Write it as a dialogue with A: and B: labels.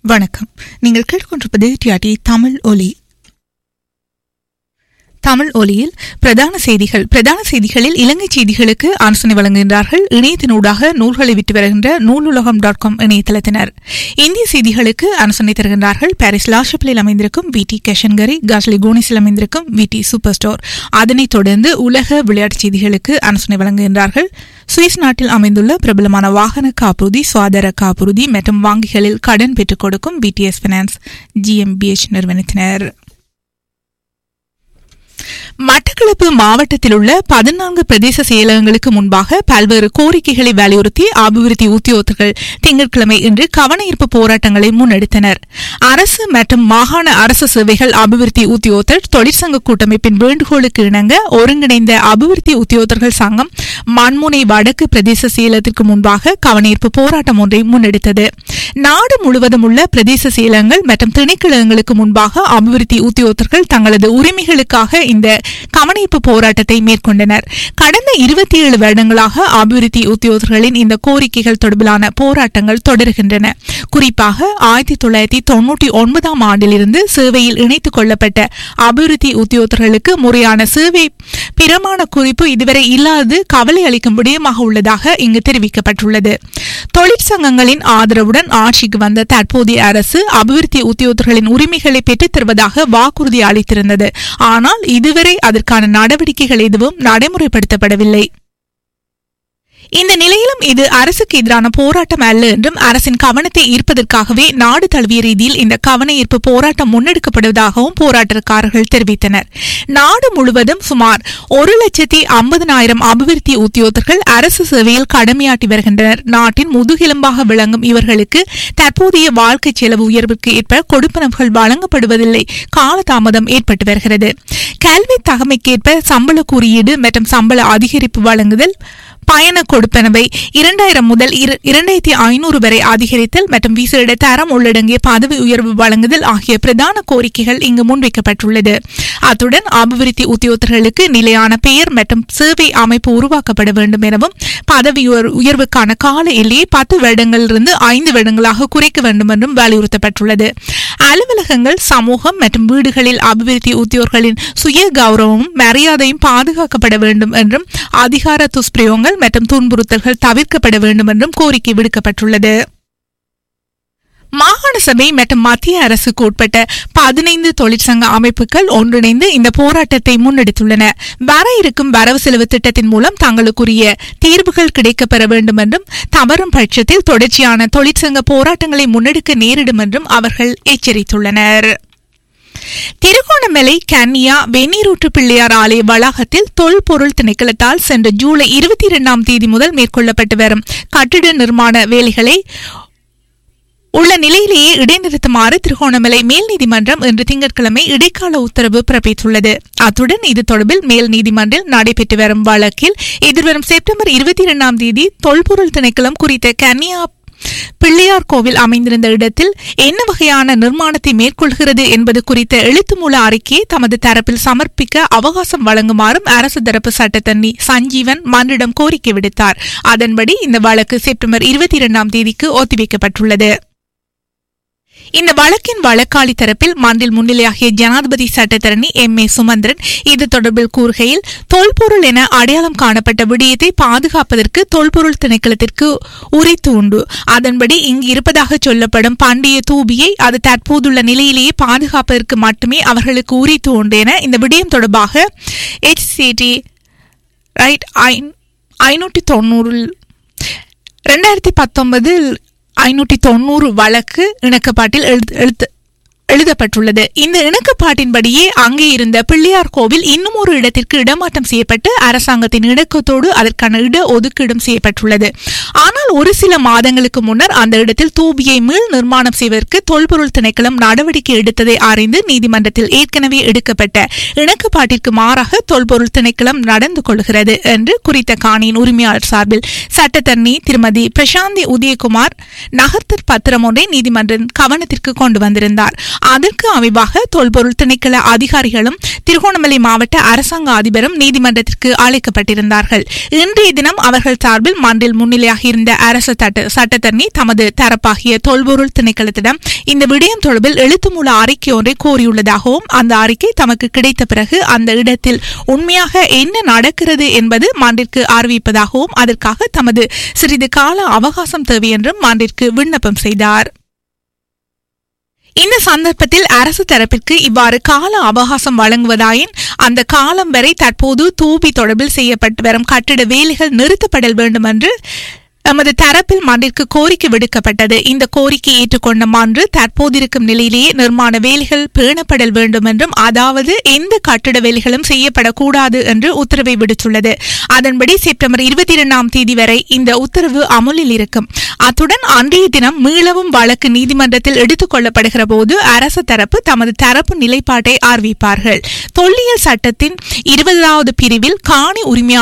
A: வணக்கம் நீங்கள் கேட்டுக்கொண்டிருப்பது டிஆர்டி தமிழ் ஒலி தமிழ் ஒலியில் பிரதான செய்திகள் பிரதான செய்திகளில் இலங்கை செய்திகளுக்கு ஆலோசனை வழங்குகின்றார்கள் இணையத்தினூடாக நூல்களை விட்டு வருகின்ற நூலுலகம் டாட் காம் இணையதளத்தினர் இந்திய செய்திகளுக்கு ஆலோசனை தருகின்றார்கள் பாரிஸ் லாஷப்பிலில் அமைந்திருக்கும் வி டி கேஷன்கரி காஸ்லி கோனிஸில் அமைந்திருக்கும் வி டி சூப்பர் ஸ்டோர் அதனைத் தொடர்ந்து உலக விளையாட்டுச் செய்திகளுக்கு ஆலோசனை வழங்குகின்றார்கள் சுவிஸ் நாட்டில் அமைந்துள்ள பிரபலமான வாகன காப்புறுதி சுகாதார காப்புறுதி மற்றும் வங்கிகளில் கடன் பெற்றுக் கொடுக்கும் பிடிஎஸ் பினான்ஸ் ஜிஎம்பிஎச் நிறுவனத்தினர் மட்டக்களப்பு மாவட்டத்தில் உள்ள பதினான்கு பிரதேச செயலகங்களுக்கு முன்பாக பல்வேறு கோரிக்கைகளை வலியுறுத்தி அபிவிருத்தி உத்தியோகர்கள் திங்கட்கிழமை இன்று கவனஈர்ப்பு போராட்டங்களை முன்னெடுத்தனர் அரசு மற்றும் மாகாண அரசு சேவைகள் அபிவிருத்தி உத்தியோகத்தர் தொழிற்சங்க கூட்டமைப்பின் வேண்டுகோளுக்கு இணங்க ஒருங்கிணைந்த அபிவிருத்தி உத்தியோகத்தர்கள் சங்கம் மண்முனை வடக்கு பிரதேச செயலகத்திற்கு முன்பாக கவனஈர்ப்பு போராட்டம் ஒன்றை முன்னெடுத்தது நாடு முழுவதும் உள்ள பிரதேச செயலகங்கள் மற்றும் திணைக்களங்களுக்கு முன்பாக அபிவிருத்தி உத்தியோகத்தர்கள் தங்களது உரிமைகளுக்காக இந்த கவனிப்பு போராட்டத்தை மேற்கொண்டனர் கடந்த இருபத்தி ஏழு வருடங்களாக அபிவிருத்தி உத்தியோகர்களின் இந்த கோரிக்கைகள் தொடர்பிலான போராட்டங்கள் தொடர்கின்றன குறிப்பாக ஆயிரத்தி தொள்ளாயிரத்தி தொன்னூற்றி ஒன்பதாம் ஆண்டிலிருந்து சேவையில் இணைத்துக் கொள்ளப்பட்ட அபிவிருத்தி உத்தியோகர்களுக்கு முறையான சேவை பிரமாண குறிப்பு இதுவரை இல்லாதது கவலை அளிக்கும் விடயமாக உள்ளதாக இங்கு தெரிவிக்கப்பட்டுள்ளது தொழிற்சங்கங்களின் ஆதரவுடன் ஆட்சிக்கு வந்த தற்போதைய அரசு அபிவிருத்தி உத்தியோகர்களின் உரிமைகளை பெற்றுத் தருவதாக வாக்குறுதி அளித்திருந்தது ஆனால் இதுவரை அதற்கான நடவடிக்கைகள் எதுவும் நடைமுறைப்படுத்தப்படவில்லை இந்த நிலையிலும் இது அரசுக்கு எதிரான போராட்டம் அல்ல என்றும் அரசின் கவனத்தை ஈர்ப்பதற்காகவே நாடு தழுவிய ரீதியில் இந்த கவன ஈர்ப்பு போராட்டம் முன்னெடுக்கப்படுவதாகவும் போராட்டக்காரர்கள் தெரிவித்தனர் நாடு முழுவதும் சுமார் ஒரு லட்சத்தி ஐம்பதனாயிரம் அபிவிருத்தி உத்தியோகர்கள் அரசு சேவையில் கடமையாற்றி வருகின்றனர் நாட்டின் முதுகெலும்பாக விளங்கும் இவர்களுக்கு தற்போதைய வாழ்க்கை செலவு உயர்வுக்கு ஏற்ப கொடுப்பனவுகள் வழங்கப்படுவதில்லை காலதாமதம் ஏற்பட்டு வருகிறது கல்வி தகமைக்கேற்ப சம்பள குறியீடு மற்றும் சம்பள அதிகரிப்பு வழங்குதல் பயண கொடுப்பனவை இரண்டாயிரம் முதல் இரண்டாயிரத்தி ஐநூறு வரை அதிகரித்தல் மற்றும் விசேட தரம் உள்ளடங்கிய பதவி உயர்வு வழங்குதல் ஆகிய பிரதான கோரிக்கைகள் இங்கு முன்வைக்கப்பட்டுள்ளது அத்துடன் அபிவிருத்தி உத்தியோகர்களுக்கு நிலையான பெயர் மற்றும் சேவை அமைப்பு உருவாக்கப்பட வேண்டும் எனவும் பதவி உயர்வுக்கான கால எல்லையை பத்து வருடங்களிலிருந்து ஐந்து வருடங்களாக குறைக்க வேண்டும் என்றும் வலியுறுத்தப்பட்டுள்ளது அலுவலகங்கள் சமூகம் மற்றும் வீடுகளில் அபிவிருத்தி உத்தியோகர்களின் சுய கௌரவமும் மரியாதையும் பாதுகாக்கப்பட வேண்டும் என்றும் அதிகார துஷ்பிரயோகங்கள் மற்றும் துன்புறுத்தல்கள் தவிர்க்கப்பட வேண்டும் என்றும் கோரிக்கை விடுக்கப்பட்டுள்ளது மாகாண சபை மற்றும் மத்திய அரசுக்கு உட்பட்ட பதினைந்து தொழிற்சங்க அமைப்புகள் ஒன்றிணைந்து இந்த போராட்டத்தை முன்னெடுத்துள்ளன வர இருக்கும் வரவு செலவு திட்டத்தின் மூலம் தங்களுக்குரிய தீர்வுகள் கிடைக்கப்பெற வேண்டும் என்றும் தவறும் பட்சத்தில் தொடர்ச்சியான தொழிற்சங்க போராட்டங்களை முன்னெடுக்க நேரிடும் என்றும் அவர்கள் எச்சரித்துள்ளனர் திருகோணமலை கன்னியா வெந்நீரூற்று பிள்ளையார் ஆலய வளாகத்தில் தொல்பொருள் திணைக்களத்தால் சென்ற ஜூலை இருபத்தி இரண்டாம் தேதி முதல் மேற்கொள்ளப்பட்டு வரும் கட்டிட நிர்மாண வேலைகளை உள்ள நிலையிலேயே இடைநிறுத்துமாறு திருகோணமலை மேல் நீதிமன்றம் இன்று திங்கட்கிழமை இடைக்கால உத்தரவு பிறப்பித்துள்ளது அத்துடன் இது தொடர்பில் மேல் நீதிமன்றில் நடைபெற்று வரும் வழக்கில் எதிர்வரும் செப்டம்பர் இருபத்தி இரண்டாம் தேதி தொல்பொருள் திணைக்களம் குறித்த கன்னியா பிள்ளையார் கோவில் அமைந்திருந்த இடத்தில் என்ன வகையான நிர்மாணத்தை மேற்கொள்கிறது என்பது குறித்த எழுத்து மூல அறிக்கையை தமது தரப்பில் சமர்ப்பிக்க அவகாசம் வழங்குமாறும் அரசு தரப்பு சட்டத்தண்ணி சஞ்சீவன் மன்னிடம் கோரிக்கை விடுத்தார் அதன்படி இந்த வழக்கு செப்டம்பர் இருபத்தி இரண்டாம் தேதிக்கு ஒத்திவைக்கப்பட்டுள்ளது இந்த வழக்கின் வழக்காளி தரப்பில் மன்றில் முன்னிலையாகிய ஜனாதிபதி சட்டத்தரணி எம் ஏ சுமந்திரன் இது தொடர்பில் கூறுகையில் தொல்பொருள் என அடையாளம் காணப்பட்ட விடயத்தை பாதுகாப்பதற்கு தொல்பொருள் திணைக்களத்திற்கு உரித்து உண்டு அதன்படி இங்கு இருப்பதாக சொல்லப்படும் பண்டைய தூபியை அது தற்போதுள்ள நிலையிலேயே பாதுகாப்பதற்கு மட்டுமே அவர்களுக்கு உரித்து உண்டு என இந்த விடயம் தொடர்பாக எச்சிடி ரைட் ஐநூற்றி தொண்ணூறில் ரெண்டாயிரத்தி பத்தொன்பதில் ஐநூற்றி தொண்ணூறு வழக்கு இணக்கப்பாட்டில் எழுத்து எழுதப்பட்டுள்ளது இந்த இணக்கப்பாட்டின்படியே அங்கே இருந்த பிள்ளையார் கோவில் இன்னும் ஒரு இடத்திற்கு இடமாற்றம் செய்யப்பட்டு அரசாங்கத்தின் இணக்கத்தோடு அதற்கான இட ஒதுக்கீடும் செய்யப்பட்டுள்ளது ஆனால் ஒரு சில மாதங்களுக்கு முன்னர் அந்த இடத்தில் தூபியை மீள் நிர்மாணம் செய்வதற்கு தொல்பொருள் திணைக்களம் நடவடிக்கை எடுத்ததை அறிந்து நீதிமன்றத்தில் ஏற்கனவே எடுக்கப்பட்ட இணக்கப்பாட்டிற்கு மாறாக தொல்பொருள் திணைக்களம் நடந்து கொள்கிறது என்று குறித்த காணியின் உரிமையாளர் சார்பில் சட்டத்தரணி திருமதி பிரசாந்தி உதயகுமார் நகர்த்தற் பத்திரம் ஒன்றை நீதிமன்றம் கவனத்திற்கு கொண்டு வந்திருந்தார் அதற்கு அமைவாக தொல்பொருள் திணைக்கள அதிகாரிகளும் திருகோணமலை மாவட்ட அரசாங்க அதிபரும் நீதிமன்றத்திற்கு அழைக்கப்பட்டிருந்தார்கள் இன்றைய தினம் அவர்கள் சார்பில் மன்றில் முன்னிலையாக இருந்த அரசு தட்டு சட்டத்தரணி தமது தரப்பாகிய தொல்பொருள் திணைக்களத்திடம் இந்த விடயம் தொடர்பில் எழுத்துமூல அறிக்கை ஒன்றை கோரியுள்ளதாகவும் அந்த அறிக்கை தமக்கு கிடைத்த பிறகு அந்த இடத்தில் உண்மையாக என்ன நடக்கிறது என்பது மன்றிற்கு அறிவிப்பதாகவும் அதற்காக தமது சிறிது கால அவகாசம் தேவை என்றும் மன்றிற்கு விண்ணப்பம் செய்தார் இந்த சந்தர்ப்பத்தில் அரசு தரப்பிற்கு இவ்வாறு கால அவகாசம் வழங்குவதாயின் அந்த காலம் வரை தற்போது தூபி தொடர்பில் செய்யப்பட்டு வரும் கட்டிட வேலைகள் நிறுத்தப்படல் வேண்டும் என்று எமது தரப்பில் மன்றிற்கு கோரிக்கை விடுக்கப்பட்டது இந்த கோரிக்கையை ஏற்றுக்கொண்ட மன்று தற்போதிருக்கும் நிலையிலேயே நிர்மாண வேலைகள் பேணப்படல் வேண்டும் என்றும் அதாவது எந்த கட்டிட வேலைகளும் செய்யப்படக்கூடாது என்று உத்தரவை விடுத்துள்ளது அதன்படி செப்டம்பர் இருபத்தி இரண்டாம் தேதி வரை இந்த உத்தரவு அமுலில் இருக்கும் அத்துடன் அன்றைய தினம் மீளவும் வழக்கு நீதிமன்றத்தில் எடுத்துக் கொள்ளப்படுகிற போது அரசு தரப்பு தமது தரப்பு நிலைப்பாட்டை அறிவிப்பார்கள் தொல்லியல் சட்டத்தின் இருபதாவது பிரிவில் காணி உரிமையாளர்